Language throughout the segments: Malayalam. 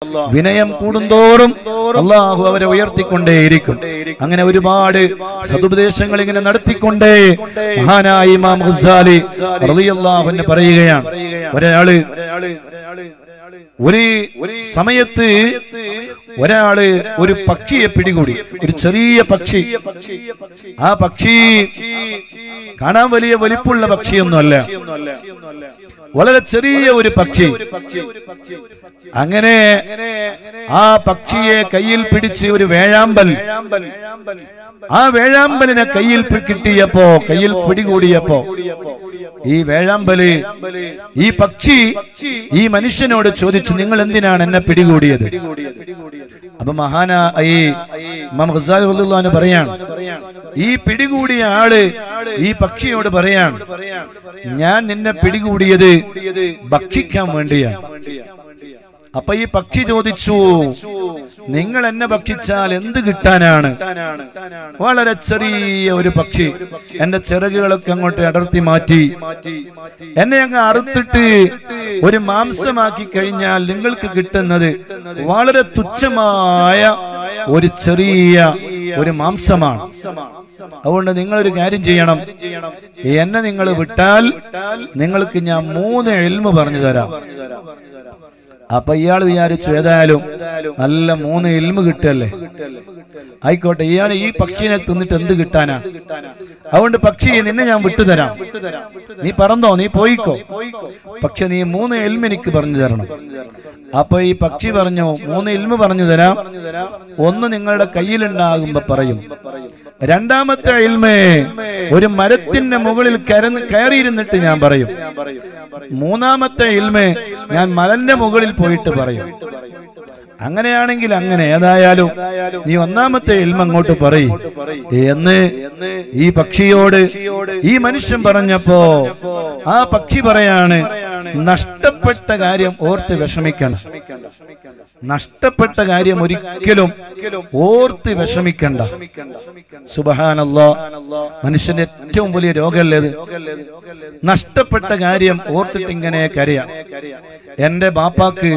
വിനയം കൂടുന്തോറും അള്ളാഹു അവരെ ഉയർത്തിക്കൊണ്ടേയിരിക്കും അങ്ങനെ ഒരുപാട് സതുപദേശങ്ങൾ ഇങ്ങനെ നടത്തിക്കൊണ്ടേ മഹാനായ ഇമാം ഗസാലി റളിയല്ലാഹു പറയുകയാണ് ഒരാള് ഒരു സമയത്ത് ഒരാള് ഒരു പക്ഷിയെ പിടികൂടി ഒരു ചെറിയ പക്ഷി ആ പക്ഷി കാണാൻ വലിയ വലിപ്പുള്ള പക്ഷിയൊന്നുമല്ല വളരെ ചെറിയ ഒരു പക്ഷി അങ്ങനെ ആ പക്ഷിയെ കയ്യിൽ പിടിച്ച് ഒരു വേഴാമ്പൽ ആ വേഴാമ്പലിനെ കയ്യിൽ പി- കിട്ടിയപ്പോ കയ്യിൽ പിടികൂടിയപ്പോ ഈ വേഴാമ്പല് ഈ പക്ഷി ഈ മനുഷ്യനോട് ചോദിച്ചു നിങ്ങൾ എന്തിനാണ് എന്നെ പിടികൂടിയത് അപ്പൊ മഹാന ഈ ഇമാം ഖസാലി റളിയല്ലാഹു അൻഹു പറയാണ് ഈ പിടികൂടിയ ആള് ഈ പക്ഷിയോട് പറയാണ് ഞാൻ നിന്നെ പിടികൂടിയത് ഭക്ഷിക്കാൻ വേണ്ടിയാണ് അപ്പൊ ഈ പക്ഷി ചോദിച്ചു നിങ്ങൾ എന്നെ ഭക്ഷിച്ചാൽ എന്ത് കിട്ടാനാണ് വളരെ ചെറിയ ഒരു പക്ഷി എന്റെ ചിറകുകളൊക്കെ അങ്ങോട്ട് അടർത്തി മാറ്റി എന്നെ അങ്ങ് അറുത്തിട്ട് ഒരു മാംസമാക്കി കഴിഞ്ഞാൽ നിങ്ങൾക്ക് കിട്ടുന്നത് വളരെ തുച്ഛമായ ഒരു ചെറിയ ഒരു മാംസമാണ് അതുകൊണ്ട് നിങ്ങൾ ഒരു കാര്യം ചെയ്യണം എന്നെ നിങ്ങൾ വിട്ടാൽ നിങ്ങൾക്ക് ഞാൻ മൂന്ന് എൽമ് പറഞ്ഞു തരാം അപ്പൊ ഇയാൾ വിചാരിച്ചു ഏതായാലും നല്ല മൂന്ന് എൽമ് കിട്ടല്ലേ ആയിക്കോട്ടെ ഇയാൾ ഈ പക്ഷിനെ തിന്നിട്ട് എന്ത് കിട്ടാനാ അതുകൊണ്ട് പക്ഷി നിന്നെ ഞാൻ വിട്ടുതരാം നീ പറന്നോ നീ പോയിക്കോ പക്ഷെ നീ മൂന്ന് എൽമ എനിക്ക് പറഞ്ഞു തരണം അപ്പൊ ഈ പക്ഷി പറഞ്ഞു മൂന്ന് എൽമ പറഞ്ഞു തരാം ഒന്ന് നിങ്ങളുടെ കയ്യിലുണ്ടാകുമ്പോ പറയും രണ്ടാമത്തെ എൽമേ ഒരു മരത്തിന്റെ മുകളിൽ കരന്ന് കയറിയിരുന്നിട്ട് ഞാൻ പറയും മൂന്നാമത്തെ ഇൽമേ ഞാൻ മലന്റെ മുകളിൽ പോയിട്ട് പറയും അങ്ങനെയാണെങ്കിൽ അങ്ങനെ ഏതായാലും നീ ഒന്നാമത്തെ ഇൽമ അങ്ങോട്ട് പറയും എന്ന് ഈ പക്ഷിയോട് ഈ മനുഷ്യൻ പറഞ്ഞപ്പോ ആ പക്ഷി പറയാണ് നഷ്ടപ്പെട്ട കാര്യം ഓർത്ത് വിഷമിക്കണം നഷ്ടപ്പെട്ട കാര്യം ഒരിക്കലും ഓർത്ത് വിഷമിക്കണ്ട സുബഹാനല്ലോ മനുഷ്യന്റെ ഏറ്റവും വലിയ രോഗമല്ലേ ഇത് നഷ്ടപ്പെട്ട കാര്യം ഓർത്തിട്ട് ഇങ്ങനെ കരയാം എന്റെ ബാപ്പാക്ക്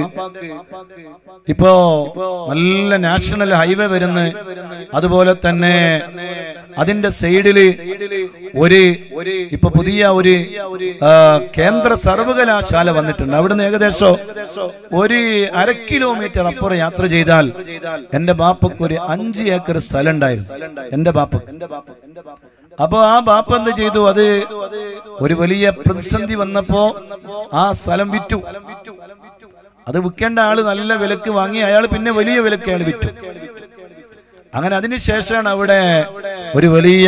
ഇപ്പോ നല്ല നാഷണൽ ഹൈവേ വരുന്ന അതുപോലെ തന്നെ അതിന്റെ സൈഡില് ഒരു ഇപ്പൊ പുതിയ ഒരു ആ, കേന്ദ്ര സർവകലാശാല വന്നിട്ടുണ്ട് അവിടുന്ന് ഏകദേശം ഒരു അര കിലോമീറ്റർ അപ്പുറം യാത്ര ചെയ്താൽ എന്റെ ബാപ്പക്ക് ഒരു അഞ്ച് ഏക്കർ സ്ഥലം ഉണ്ടായിരുന്നു എന്റെ ബാപ്പക്ക് അപ്പൊ ആ ബാപ്പ എന്ത് ചെയ്തു അത് ഒരു വലിയ പ്രതിസന്ധി വന്നപ്പോ ആ സ്ഥലം വിറ്റു അത് വിൽക്കേണ്ട ആള് നല്ല വിലക്ക് വാങ്ങി അയാൾ പിന്നെ വലിയ വിലക്ക് അയാൾ വിറ്റു അങ്ങനെ അതിനുശേഷമാണ് അവിടെ ഒരു വലിയ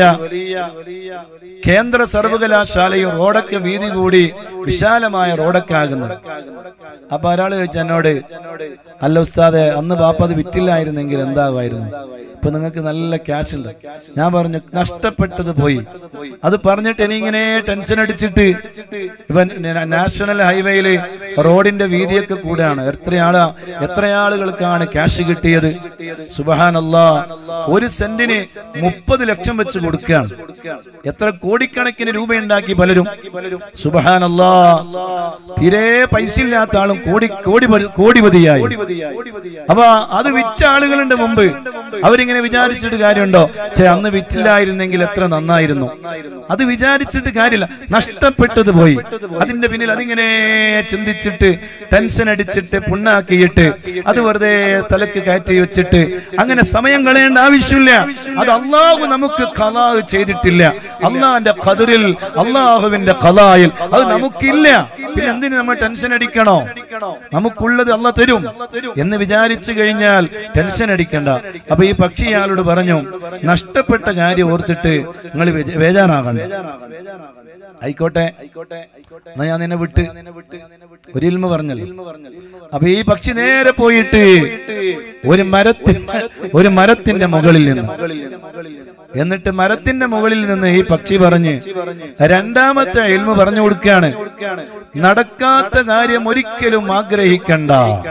കേന്ദ്ര സർവകലാശാലയും റോഡൊക്കെ വീതി കൂടി വിശാലമായ റോഡൊക്കെ ആകുന്നത് അപ്പൊ ഒരാൾ ചോദിച്ചു എന്നോട് അല്ല ഉസ്താദെ അന്ന് ബാപ്പ അത് വിറ്റില്ലായിരുന്നെങ്കിൽ എന്താകുമായിരുന്നു ഇപ്പൊ നിങ്ങൾക്ക് നല്ല ക്യാഷ് ഉണ്ട് ഞാൻ പറഞ്ഞു നഷ്ടപ്പെട്ടത് പോയി അത് പറഞ്ഞിട്ട് എനിക്കിങ്ങനെ ടെൻഷൻ അടിച്ചിട്ട് ഇപ്പൊ നാഷണൽ ഹൈവേയില് റോഡിന്റെ വീതിയൊക്കെ കൂടാണ് എത്ര ആളാ എത്ര ആളുകൾക്കാണ് ക്യാഷ് കിട്ടിയത് സുബഹാനല്ലാ ഒരു സെന്റിന് മുപ്പത് ലക്ഷം വെച്ച് കൊടുക്കുകയാണ് എത്ര കോടിക്കണക്കിന് രൂപയുണ്ടാക്കി പലരും സുബഹാനല്ലാ തീരെ പൈസ ഇല്ലാത്ത ആളും കോടി കോടി കോടിപതിയായി അപ്പൊ അത് വിറ്റ ആളുകളുണ്ട് മുമ്പ് അവരിങ്ങനെ വിചാരിച്ചിട്ട് കാര്യമുണ്ടോ ചേ അന്ന് വിറ്റില്ലായിരുന്നെങ്കിൽ എത്ര നന്നായിരുന്നു അത് വിചാരിച്ചിട്ട് കാര്യമില്ല നഷ്ടപ്പെട്ടത് പോയി അതിന്റെ പിന്നിൽ അതിങ്ങനെ ചിന്തിച്ചിട്ട് ടെൻഷൻ അടിച്ചിട്ട് പുണ്ണാക്കിയിട്ട് അത് വെറുതെ തലക്ക് കയറ്റി വെച്ചിട്ട് അങ്ങനെ സമയം കളയേണ്ട ആവശ്യമില്ല അത് അള്ളാഹു നമുക്ക് കലാഹ് ചെയ്തിട്ടില്ല അള്ളാഹിന്റെ ഖദറിൽ അള്ളാഹുവിന്റെ കലായിൽ അത് നമുക്കില്ല പിന്നെ എന്തിന് നമ്മൾ ടെൻഷൻ അടിക്കണോ നമുക്കുള്ളത് അള്ള തരും എന്ന് വിചാരിച്ചു കഴിഞ്ഞാൽ ടെൻഷൻ അടിക്കണ്ട അപ്പൊ ഈ പക്ഷി ഇയാളോട് പറഞ്ഞു നഷ്ടപ്പെട്ട കാര്യം ഓർത്തിട്ട് നിങ്ങൾ വേജാറാകണ്ട ആയിക്കോട്ടെ എന്നാ ഞാൻ നിന്നെ വിട്ട് ഒരു ഇൽമ പറഞ്ഞല്ലോ അപ്പൊ ഈ പക്ഷി നേരെ പോയിട്ട് ഒരു മരത്തി ഒരു മരത്തിന്റെ മുകളിൽ നിന്ന് എന്നിട്ട് മരത്തിന്റെ മുകളിൽ നിന്ന് ഈ പക്ഷി പറഞ്ഞ് രണ്ടാമത്തെ ഇൽമ പറഞ്ഞു കൊടുക്കുകയാണ് നടക്കാത്ത കാര്യം ഒരിക്കലും ആഗ്രഹിക്കണ്ട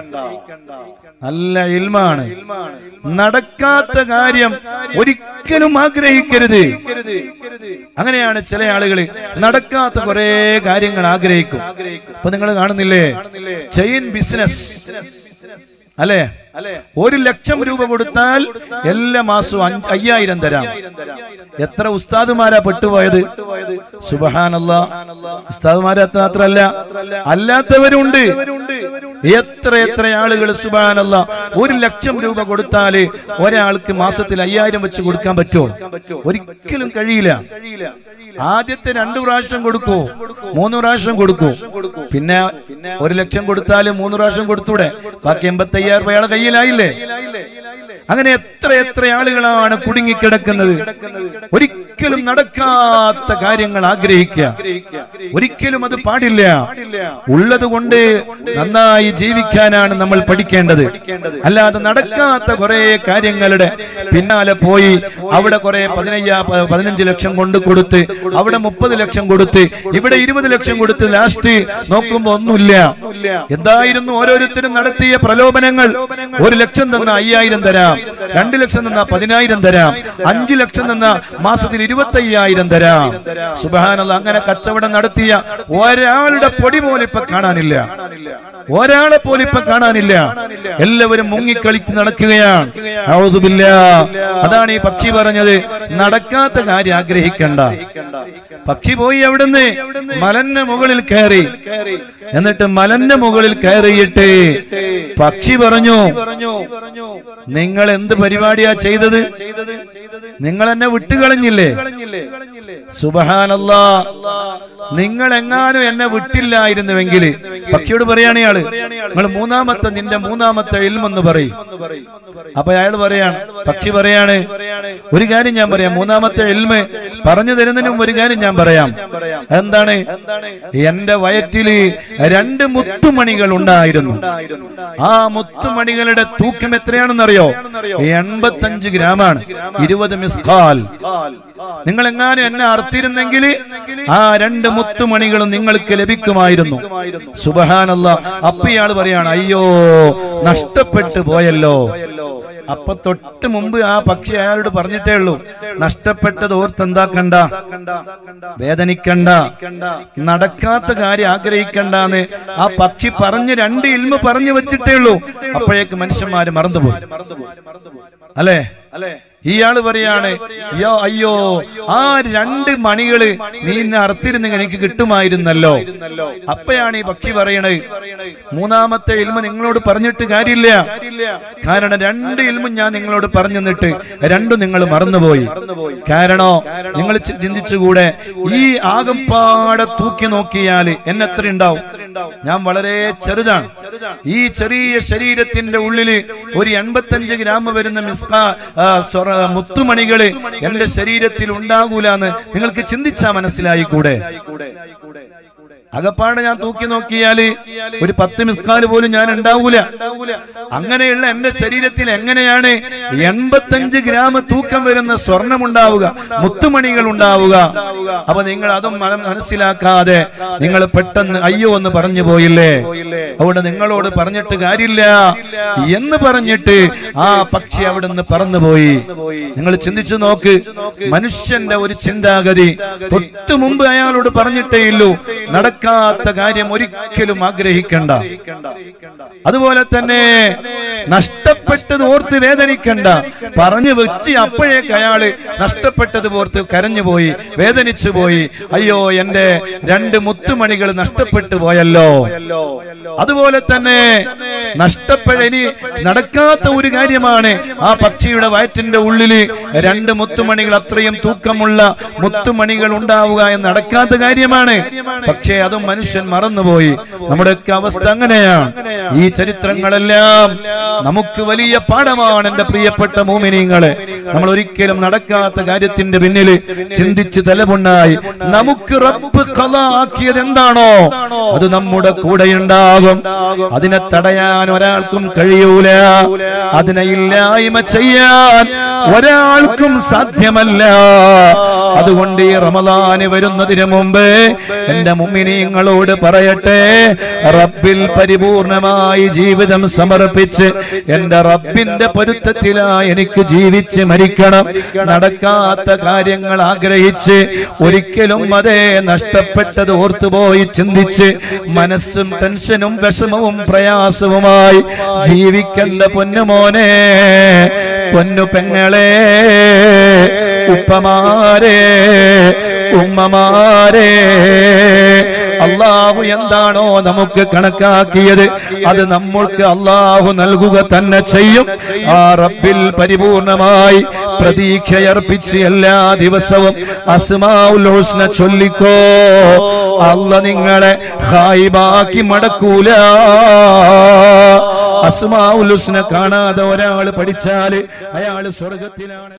നല്ല ഇൽമാണ് നടക്കാത്ത കാര്യം ഒരിക്കലും ആഗ്രഹിക്കരുത് അങ്ങനെയാണ് ചില ആളുകൾ നടക്കാത്ത കുറെ കാര്യങ്ങൾ ആഗ്രഹിക്കും അപ്പൊ നിങ്ങൾ കാണുന്നില്ലേ ചെയിൻ ബിസിനസ് അല്ലേ ഒരു ലക്ഷം രൂപ കൊടുത്താൽ എല്ലാ മാസവും അഞ്ച് അയ്യായിരം തരാം എത്ര ഉസ്താദുമാരാ പെട്ടുപോയത് സുബഹാനല്ല ഉസ്താദുമാരെ അത്ര മാത്രല്ല അല്ലാത്തവരുണ്ട് എത്ര എത്ര ആളുകൾ സുബഹാനല്ല ഒരു ലക്ഷം രൂപ കൊടുത്താല് ഒരാൾക്ക് മാസത്തിൽ അയ്യായിരം വെച്ച് കൊടുക്കാൻ പറ്റുമോ ഒരിക്കലും കഴിയില്ല ആദ്യത്തെ രണ്ടു പ്രാവശ്യം കൊടുക്കൂ മൂന്ന് പ്രാവശ്യം കൊടുക്കൂ പിന്നെ ഒരു ലക്ഷം കൊടുത്താല് മൂന്ന് പ്രാവശ്യം കൊടുത്തൂടെ ബാക്കി എൺപത്തി അയ്യായിരം രൂപ അയാളെ കയ്യിലായില്ലേ അങ്ങനെ എത്ര എത്ര ആളുകളാണ് കുടുങ്ങിക്കിടക്കുന്നത് ഒരിക്കലും നടക്കാത്ത കാര്യങ്ങൾ ആഗ്രഹിക്കുക ഒരിക്കലും അത് പാടില്ല ഉള്ളത് കൊണ്ട് നന്നായി ജീവിക്കാനാണ് നമ്മൾ പഠിക്കേണ്ടത് അല്ലാതെ നടക്കാത്ത കുറെ കാര്യങ്ങളുടെ പിന്നാലെ പോയി അവിടെ കുറെ പതിനയ്യാ പ- പതിനഞ്ച് ലക്ഷം കൊണ്ട് കൊടുത്ത് അവിടെ മുപ്പത് ലക്ഷം കൊടുത്ത് ഇവിടെ ഇരുപത് ലക്ഷം കൊടുത്ത് ലാസ്റ്റ് നോക്കുമ്പോ ഒന്നുമില്ല എന്തായിരുന്നു ഓരോരുത്തരും നടത്തിയ പ്രലോഭനങ്ങൾ ഒരു ലക്ഷം തന്ന അയ്യായിരം തരാം രണ്ട് ലക്ഷം തന്ന പതിനായിരം തരാം അഞ്ചു ലക്ഷം തന്ന മാസത്തിൽ ഇരുപത്തി അയ്യായിരം തരാം സുബാനല്ല അങ്ങനെ കച്ചവടം നടത്തിയ ഒരാളുടെ പൊടി പോലും ഇപ്പൊ കാണാനില്ല ഒരാളെ പോലും ഇപ്പൊ കാണാനില്ല എല്ലാവരും മുങ്ങിക്കളിച്ച് നടക്കുകയാണ് ഔദുബില്ല. അതാണ് ഈ പക്ഷി പറഞ്ഞത് നടക്കാത്ത കാര്യം ആഗ്രഹിക്കണ്ട പക്ഷി പോയി അവിടുന്ന് മലന്റെ മുകളിൽ കയറി എന്നിട്ട് മലന്റെ മുകളിൽ കയറിയിട്ട് പക്ഷി പറഞ്ഞു നിങ്ങൾ എന്ത് പരിപാടിയാ ചെയ്തത് നിങ്ങൾ എന്നെ വിട്ടുകളഞ്ഞില്ലേ സുബഹാനല്ലാ നിങ്ങൾ എങ്ങാനും എന്നെ വിട്ടില്ലായിരുന്നുവെങ്കിൽ പക്ഷിയോട് പറയാണ് ഇയാള് നിങ്ങൾ മൂന്നാമത്തെ നിന്റെ മൂന്നാമത്തെ ഇൽമെന്ന് പറയും അപ്പൊ അയാൾ പറയാണ് പക്ഷി പറയാണ് ഒരു കാര്യം ഞാൻ പറയാം മൂന്നാമത്തെ ഇൽമ് പറഞ്ഞു തരുന്നതിനും ഒരു കാര്യം ഞാൻ പറയാം എന്താണ് എന്റെ വയറ്റില് രണ്ട് മുത്തുമണികൾ ഉണ്ടായിരുന്നു ആ മുത്തുമണികളുടെ തൂക്കം എത്രയാണെന്നറിയോ എൺപത്തഞ്ച് ഗ്രാമാണ് ഇരുപത് മിസ്കാൽ നിങ്ങൾ എങ്ങാനും എന്നെ അർത്തിരുന്നെങ്കിൽ ആ രണ്ട് മുത്തുമണികളും നിങ്ങൾക്ക് ലഭിക്കുമായിരുന്നു സുബഹാനല്ല അപ്പൊ ഇയാൾ പറയാണ് അയ്യോ നഷ്ടപ്പെട്ടു പോയല്ലോ അപ്പൊ തൊട്ട് മുമ്പ് ആ പക്ഷി അയാളോട് പറഞ്ഞിട്ടേ ഉള്ളൂ നഷ്ടപ്പെട്ടത് ഓർത്തെന്താക്കണ്ട വേദനിക്കണ്ട നടക്കാത്ത കാര്യം ആഗ്രഹിക്കണ്ടെന്ന് ആ പക്ഷി പറഞ്ഞ് രണ്ട് ഇൽമ പറഞ്ഞു വെച്ചിട്ടേ ഉള്ളൂ അപ്പോഴേക്ക് മനുഷ്യന്മാര് മറന്നുപോയി അല്ലേ ഇയാള് പറയാണ് അയ്യോ അയ്യോ ആ രണ്ട് മണികള് നീ എന്നെ അറുത്തിരുന്നെങ്കിൽ എനിക്ക് കിട്ടുമായിരുന്നല്ലോ അപ്പയാണ് ഈ പക്ഷി പറയണത് മൂന്നാമത്തെ ഇൽമ നിങ്ങളോട് പറഞ്ഞിട്ട് കാര്യമില്ല കാരണം രണ്ട് ഇൽമും ഞാൻ നിങ്ങളോട് പറഞ്ഞു തന്നിട്ട് രണ്ടും നിങ്ങൾ മറന്നുപോയി കാരണോ നിങ്ങൾ ചി- ചിന്തിച്ചുകൂടെ ഈ ആകപ്പാടെ തൂക്കി നോക്കിയാൽ എന്നെ എത്ര ഉണ്ടാവും ഞാൻ വളരെ ചെറുതാണ് ഈ ചെറിയ ശരീരത്തിന്റെ ഉള്ളില് ഒരു എൺപത്തഞ്ച് ഗ്രാം വരുന്ന മിസ്ക ആ, സ്വറ മുത്തുമണികള് എന്റെ ശരീരത്തിൽ ഉണ്ടാകൂലെന്ന് നിങ്ങൾക്ക് ചിന്തിച്ചാ മനസ്സിലായി കൂടെ അകപ്പാടെ ഞാൻ തൂക്കി നോക്കിയാല് ഒരു പത്ത് മിസ്കാല് പോലും ഞാൻ ഉണ്ടാവൂല അങ്ങനെയുള്ള എന്റെ ശരീരത്തിൽ എങ്ങനെയാണ് എൺപത്തഞ്ച് ഗ്രാം തൂക്കം വരുന്ന സ്വർണം ഉണ്ടാവുക മുത്തുമണികൾ ഉണ്ടാവുക അപ്പൊ നിങ്ങൾ അതും മന- മനസ്സിലാക്കാതെ നിങ്ങൾ പെട്ടെന്ന് അയ്യോ എന്ന് പറഞ്ഞു പോയില്ലേ അവിടെ നിങ്ങളോട് പറഞ്ഞിട്ട് കാര്യമില്ല എന്ന് പറഞ്ഞിട്ട് ആ പക്ഷി അവിടുന്ന് പറന്നുപോയി നിങ്ങൾ ചിന്തിച്ചു നോക്ക് മനുഷ്യന്റെ ഒരു ചിന്താഗതി തൊട്ടു മുമ്പ് അയാളോട് പറഞ്ഞിട്ടേ ഇല്ലൂ നടക്കാത്ത കാര്യം ഒരിക്കലും ആഗ്രഹിക്കണ്ട അതുപോലെ തന്നെ നഷ്ടപ്പെട്ടത് ഓർത്ത് വേദനിക്കണ്ട പറഞ്ഞു വെച്ച് അപ്പോഴേക്ക് അയാള് നഷ്ടപ്പെട്ടത് ഓർത്ത് കരഞ്ഞുപോയി വേദനിച്ചു പോയി അയ്യോ എന്റെ രണ്ട് മുത്തുമണികൾ നഷ്ടപ്പെട്ടു പോയല്ലോ അതുപോലെ തന്നെ നഷ്ടപ്പെട ഇനി നടക്കാത്ത ഒരു കാര്യമാണ് ആ പക്ഷിയുടെ വയറ്റിന്റെ ഉള്ളില് രണ്ട് മുത്തുമണികൾ അത്രയും തൂക്കമുള്ള മുത്തുമണികൾ ഉണ്ടാവുക എന്ന് നടക്കാത്ത കാര്യമാണ് പക്ഷേ അതും മനുഷ്യൻ മറന്നുപോയി നമ്മുടെയൊക്കെ അവസ്ഥ അങ്ങനെയാണ് ഈ ചരിത്രങ്ങളെല്ലാം നമുക്ക് വലിയ പാഠമാണ് എന്റെ പ്രിയപ്പെട്ട മോമിനിങ്ങളെ നമ്മൾ ഒരിക്കലും നടക്കാത്ത കാര്യത്തിന്റെ പിന്നിൽ ചിന്തിച്ച് തലമുണ്ടായി നമുക്ക് റബ്ബ് കഥ ആക്കിയത് എന്താണോ അത് നമ്മുടെ കൂടെയുണ്ടാകും അതിനെ തടയാൻ ഒരാൾക്കും കഴിയൂല അതിനെ ഇല്ലായ്മ ചെയ്യാൻ ഒരാൾക്കും സാധ്യമല്ല അതുകൊണ്ട് ഈ റമദാന് വരുന്നതിന് മുമ്പ് എന്റെ മുമ്മിനി മുഅ്മിനീങ്ങളോട് പറയട്ടെ റബ്ബിൽ പരിപൂർണമായി ജീവിതം സമർപ്പിച്ച് എന്റെ റബ്ബിന്റെ പൊരുത്തത്തിലായി എനിക്ക് ജീവിച്ച് മരിക്കണം നടക്കാത്ത കാര്യങ്ങൾ ആഗ്രഹിച്ച് ഒരിക്കലും അതേ നഷ്ടപ്പെട്ടത് ഓർത്തുപോയി ചിന്തിച്ച് മനസ്സും ടെൻഷനും വിഷമവും പ്രയാസവുമായി ജീവിക്കല്ല പൊന്നുമോനെ പൊന്നു പെങ്ങളെ ഉപ്പമാരെ ഉമ്മമാരെ അള്ളാഹു എന്താണോ നമുക്ക് കണക്കാക്കിയത് അത് നമ്മൾക്ക് അള്ളാഹു നൽകുക തന്നെ ചെയ്യും ആ റബ്ബിൽ പരിപൂർണമായി പ്രതീക്ഷയർപ്പിച്ച് എല്ലാ ദിവസവും അസ്മാഉൽ ഹുസ്ന ചൊല്ലിക്കോ അല്ല നിങ്ങളെ ഹായിബാക്കി മടക്കൂല അസ്മാഉൽ ഹുസ്ന കാണാതെ ഒരാൾ പഠിച്ചാല് അയാൾ സ്വർഗത്തിലാണ്